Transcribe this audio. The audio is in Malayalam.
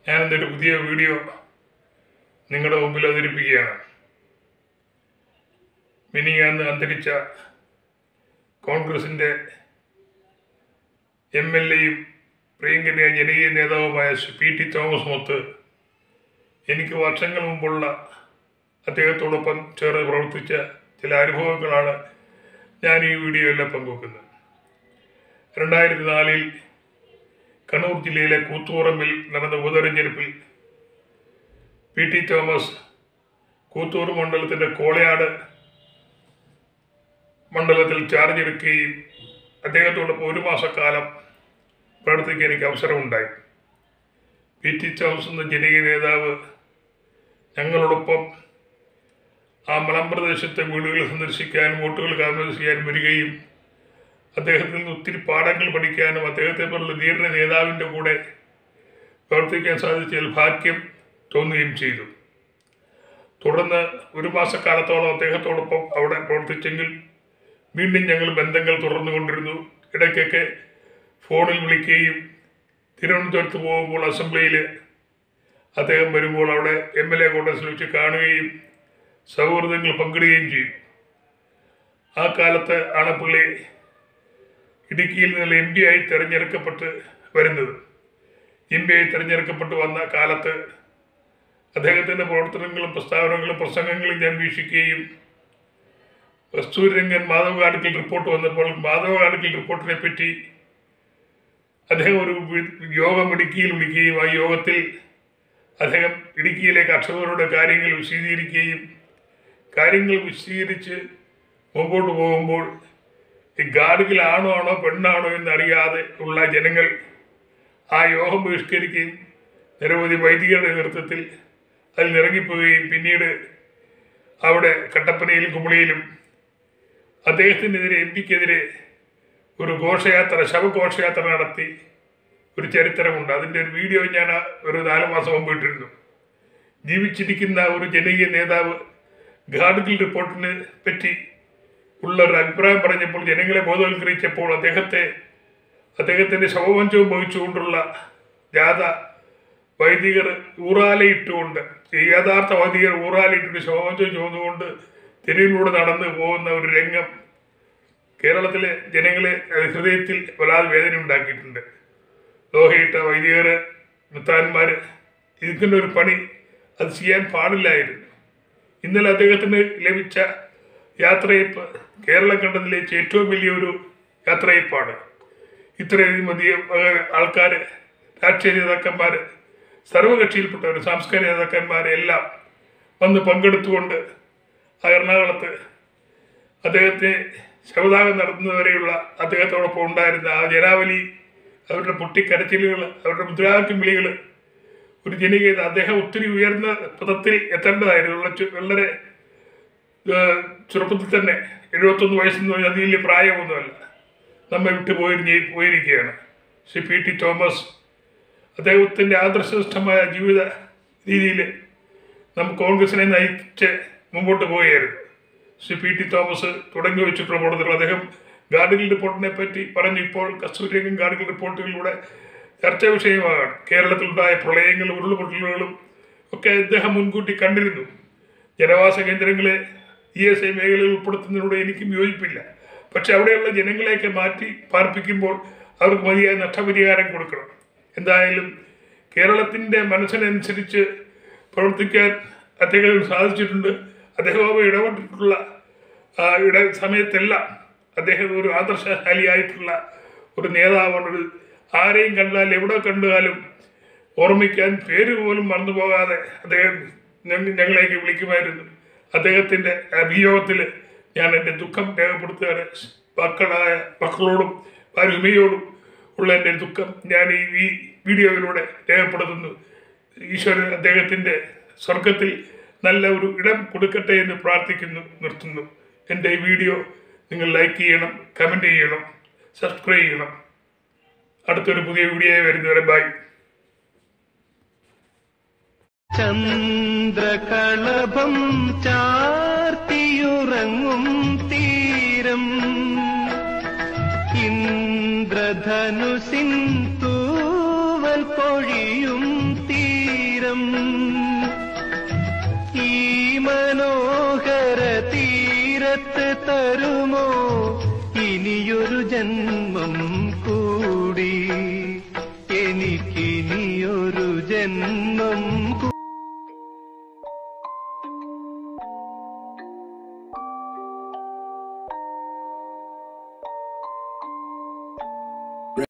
ഞാനിന്നൊരു പുതിയ വീഡിയോ നിങ്ങളുടെ മുമ്പിൽ അവതരിപ്പിക്കുകയാണ് മിനിയാന്ന് അന്തരിച്ച കോൺഗ്രസിൻ്റെ എം എൽ എയും പ്രിയങ്കരനായ ജനകീയ നേതാവുമായ ശ്രീ പി ടി തോമസ് മൊത്ത് എനിക്ക് വർഷങ്ങൾ മുമ്പുള്ള അദ്ദേഹത്തോടൊപ്പം ചേർന്ന് പ്രവർത്തിച്ച ചില അനുഭവങ്ങളാണ് ഞാൻ ഈ വീഡിയോയിൽ പങ്കുവെക്കുന്നത് രണ്ടായിരത്തി നാലിൽ കണ്ണൂർ ജില്ലയിലെ കൂത്തുപറമ്പിൽ നടന്ന ഉപതെരഞ്ഞെടുപ്പിൽ പി ടി തോമസ് കൂത്തൂർ മണ്ഡലത്തിൻ്റെ കോളയാട് മണ്ഡലത്തിൽ ചാർജ് എടുക്കുകയും അദ്ദേഹത്തോടൊപ്പം ഒരു മാസക്കാലം പ്രവർത്തിക്കാൻ എനിക്ക് അവസരമുണ്ടായി പി ടി തോമസ് എന്ന ജനകീയ നേതാവ് ഞങ്ങളോടൊപ്പം ആ മലമ്പ്രദേശത്തെ വീടുകൾ സന്ദർശിക്കാനും വോട്ടുകൾ കാമറ ചെയ്യാനും വരികയും അദ്ദേഹത്തിൽ നിന്ന് ഒത്തിരി പാഠങ്ങൾ പഠിക്കാനും അദ്ദേഹത്തെ പോലുള്ള ധീരന നേതാവിൻ്റെ കൂടെ പ്രവർത്തിക്കാൻ സാധിച്ചതിൽ ഭാഗ്യം തോന്നുകയും ചെയ്തു തുടർന്ന് ഒരു മാസക്കാലത്തോളം അദ്ദേഹത്തോടൊപ്പം അവിടെ പ്രവർത്തിച്ചെങ്കിൽ വീണ്ടും ഞങ്ങൾ ബന്ധങ്ങൾ തുടർന്നുകൊണ്ടിരുന്നു ഇടയ്ക്കൊക്കെ ഫോണിൽ വിളിക്കുകയും തിരുവനന്തപുരത്ത് പോകുമ്പോൾ അസംബ്ലിയിൽ അദ്ദേഹം വരുമ്പോൾ അവിടെ എം എൽ എ കോൺഗ്രസിൽ വെച്ച് കാണുകയും സൗഹൃദങ്ങൾ പങ്കിടുകയും ചെയ്യും ആ കാലത്ത് ആണ് പുള്ളി ഇടുക്കിയിൽ നിന്നുള്ള എം പി ആയി തിരഞ്ഞെടുക്കപ്പെട്ട് വരുന്നത് എം പി ആയി തിരഞ്ഞെടുക്കപ്പെട്ട് വന്ന കാലത്ത് അദ്ദേഹത്തിൻ്റെ പ്രവർത്തനങ്ങളും പ്രസ്താവനകളും പ്രസംഗങ്ങളും ഞാൻ വീക്ഷിക്കുകയും കസ്തൂരിരംഗൻ മാധവ ഗാഡ്ഗിൽ റിപ്പോർട്ട് വന്നപ്പോൾ മാധവ ഗാഡ്ഗിൽ റിപ്പോർട്ടിനെ പറ്റി അദ്ദേഹം ഒരു വി- യോഗം ഇടുക്കിയിൽ വിളിക്കുകയും ആ യോഗത്തിൽ അദ്ദേഹം ഇടുക്കിയിലെ കർഷകരുടെ കാര്യങ്ങൾ വിശദീകരിക്കുകയും കാര്യങ്ങൾ വിശദീകരിച്ച് മുമ്പോട്ട് പോകുമ്പോൾ ഈ ഗാഡ്ഗിൽ ആണോ ആണോ പെണ്ണാണോ എന്നറിയാതെ ഉള്ള ജനങ്ങൾ ആ യോഗം ബഹിഷ്കരിക്കുകയും നിരവധി വൈദികരുടെ നേതൃത്വത്തിൽ അതിൽ ഇറങ്ങിപ്പോവുകയും പിന്നീട് അവിടെ കട്ടപ്പനയിലും കുമളിയിലും അദ്ദേഹത്തിനെതിരെ എം പിക്കെതിരെ ഒരു ഘോഷയാത്ര ശവഘോഷയാത്ര നടത്തി ഒരു ചരിത്രമുണ്ട് അതിൻ്റെ ഒരു വീഡിയോ ഞാൻ ആ ഒരു നാല് മാസം മുമ്പ് ഇട്ടിരുന്നു ജീവിച്ചിരിക്കുന്ന ഒരു ജനകീയ നേതാവ് ഗാഡ്ഗിൽ റിപ്പോർട്ടിനെ പറ്റി ഉള്ള ഒരു അഭിപ്രായം പറഞ്ഞപ്പോൾ ജനങ്ങളെ ബോധവൽക്കരിച്ചപ്പോൾ അദ്ദേഹത്തെ അദ്ദേഹത്തിൻ്റെ ശവമഞ്ചവും വഹിച്ചുകൊണ്ടുള്ള ജാഥ വൈദികർ ഊറാലയിട്ടുകൊണ്ട് ഈ യഥാർത്ഥ വൈദികർ ഊറാലയിട്ടിട്ട് ശവമഞ്ചം ചുമന്നുകൊണ്ട് തെരുവിലൂടെ നടന്നു പോകുന്ന ഒരു രംഗം കേരളത്തിലെ ജനങ്ങളെ അത് ഹൃദയത്തിൽ വല്ലാതെ വേദന ഉണ്ടാക്കിയിട്ടുണ്ട് ലോഹയിട്ട വൈദികർ മിത്താന്മാർ ഇതിൻ്റെ ഒരു പണി അത് ചെയ്യാൻ പാടില്ലായിരുന്നു ഇന്നലെ അദ്ദേഹത്തിന് ലഭിച്ച യാത്രയപ്പ് കേരളം കണ്ടതിൽ വെച്ച് ഏറ്റവും വലിയൊരു യാത്രയപ്പാണ് ഇത്രയധികം അധികം ആൾക്കാർ രാഷ്ട്രീയ നേതാക്കന്മാർ സർവകക്ഷിയിൽപ്പെട്ടവർ സാംസ്കാരിക നേതാക്കന്മാരെ എല്ലാം വന്ന് പങ്കെടുത്തുകൊണ്ട് ആ എറണാകുളത്ത് അദ്ദേഹത്തെ ശവദാനം നടത്തുന്നതുവരെയുള്ള അദ്ദേഹത്തോടൊപ്പം ഉണ്ടായിരുന്ന ആ ജനാവലി അവരുടെ പൊട്ടിക്കരച്ചിലുകൾ അവരുടെ മുദ്രാവാക്യം വിളികൾ ഒരു ജനകീയ അദ്ദേഹം ഒത്തിരി ഉയർന്ന പദത്തിൽ എത്തേണ്ടതായിരുന്നു ഉള്ള ചു- വളരെ ഏഹ്, ചെറുപ്പത്തിൽ തന്നെ എഴുപത്തൊന്ന് വയസ്സെന്ന് പറഞ്ഞാൽ അത് വലിയ പ്രായമൊന്നുമല്ല നമ്മെ വിട്ടു പോയി പോയിരിക്കുകയാണ് ശ്രീ പി ടി തോമസ് അദ്ദേഹത്തിൻ്റെ ആദർശനിഷ്ഠമായ ജീവിത രീതിയിൽ നമുക്ക് കോൺഗ്രസിനെ നയിച്ച് മുമ്പോട്ട് പോവുകയായിരുന്നു ശ്രീ പി ടി തോമസ് തുടങ്ങി വെച്ചിട്ടുള്ള പ്രവർത്തനങ്ങൾ അദ്ദേഹം ഗാർഡിൽ റിപ്പോർട്ടിനെ പറ്റി പറഞ്ഞു ഇപ്പോൾ കസ്തൂരിരംഗൻ ഗാർഡിൽ റിപ്പോർട്ടുകളിലൂടെ ചർച്ചാ വിഷയമാകാണ് കേരളത്തിലുണ്ടായ പ്രളയങ്ങളും ഉരുൾപൊട്ടലുകളും ഒക്കെ അദ്ദേഹം മുൻകൂട്ടി കണ്ടിരുന്നു ജനവാസ കേന്ദ്രങ്ങളെ ഇ എസ് ഐ മേഖലയിൽ ഉൾപ്പെടുത്തുന്നതിനോട് എനിക്കും യോജിപ്പില്ല പക്ഷെ അവിടെയുള്ള ജനങ്ങളെയൊക്കെ മാറ്റി പാർപ്പിക്കുമ്പോൾ അവർക്ക് മതിയായ നഷ്ടപരിഹാരം കൊടുക്കണം എന്തായാലും കേരളത്തിൻ്റെ മനസ്സിനനുസരിച്ച് പ്രവർത്തിക്കാൻ അദ്ദേഹത്തിന് സാധിച്ചിട്ടുണ്ട് അദ്ദേഹം അവ ഇടപെട്ടിട്ടുള്ള ആ, ഇട സമയത്തെല്ലാം അദ്ദേഹം ഒരു ആദർശശാലിയായിട്ടുള്ള ഒരു നേതാവാണ് ഒരു ആരെയും കണ്ടാൽ എവിടെ കണ്ടാലും ഓർമ്മിക്കാൻ പേര് പോലും മറന്നു പോകാതെ അദ്ദേഹം ഞങ്ങ- ഞങ്ങളെയൊക്കെ വിളിക്കുമായിരുന്നു അദ്ദേഹത്തിൻ്റെ അഭിയോഗത്തിൽ ഞാൻ എൻ്റെ ദുഃഖം രേഖപ്പെടുത്തുകയാണ് മക്കളായ മക്കളോടും ഭാര്യമയോടും ഉള്ള എൻ്റെ ദുഃഖം ഞാൻ ഈ ഈ വീഡിയോയിലൂടെ രേഖപ്പെടുത്തുന്നു ഈശ്വരൻ അദ്ദേഹത്തിൻ്റെ സ്വർഗത്തിൽ നല്ല ഒരു ഇടം കൊടുക്കട്ടെ എന്ന് പ്രാർത്ഥിക്കുന്നു നിർത്തുന്നു എൻ്റെ ഈ വീഡിയോ നിങ്ങൾ ലൈക്ക് ചെയ്യണം കമൻറ്റ് ചെയ്യണം സബ്സ്ക്രൈബ് ചെയ്യണം അടുത്തൊരു പുതിയ വീഡിയോ വരുന്നവരെ ബൈ ചന്ദ്രകളഭം ചാർത്തിയുറങ്ങും തീരം ഇന്ദ്രധനുസിൻ തൂവൽ പൊഴിയും തീരം തീരം ഈ മനോഹര തീരത്ത് തരുമോ ഇനിയൊരു ജന്മം കൂടി എനിക്കിനിയൊരു ജന്മം കൂ-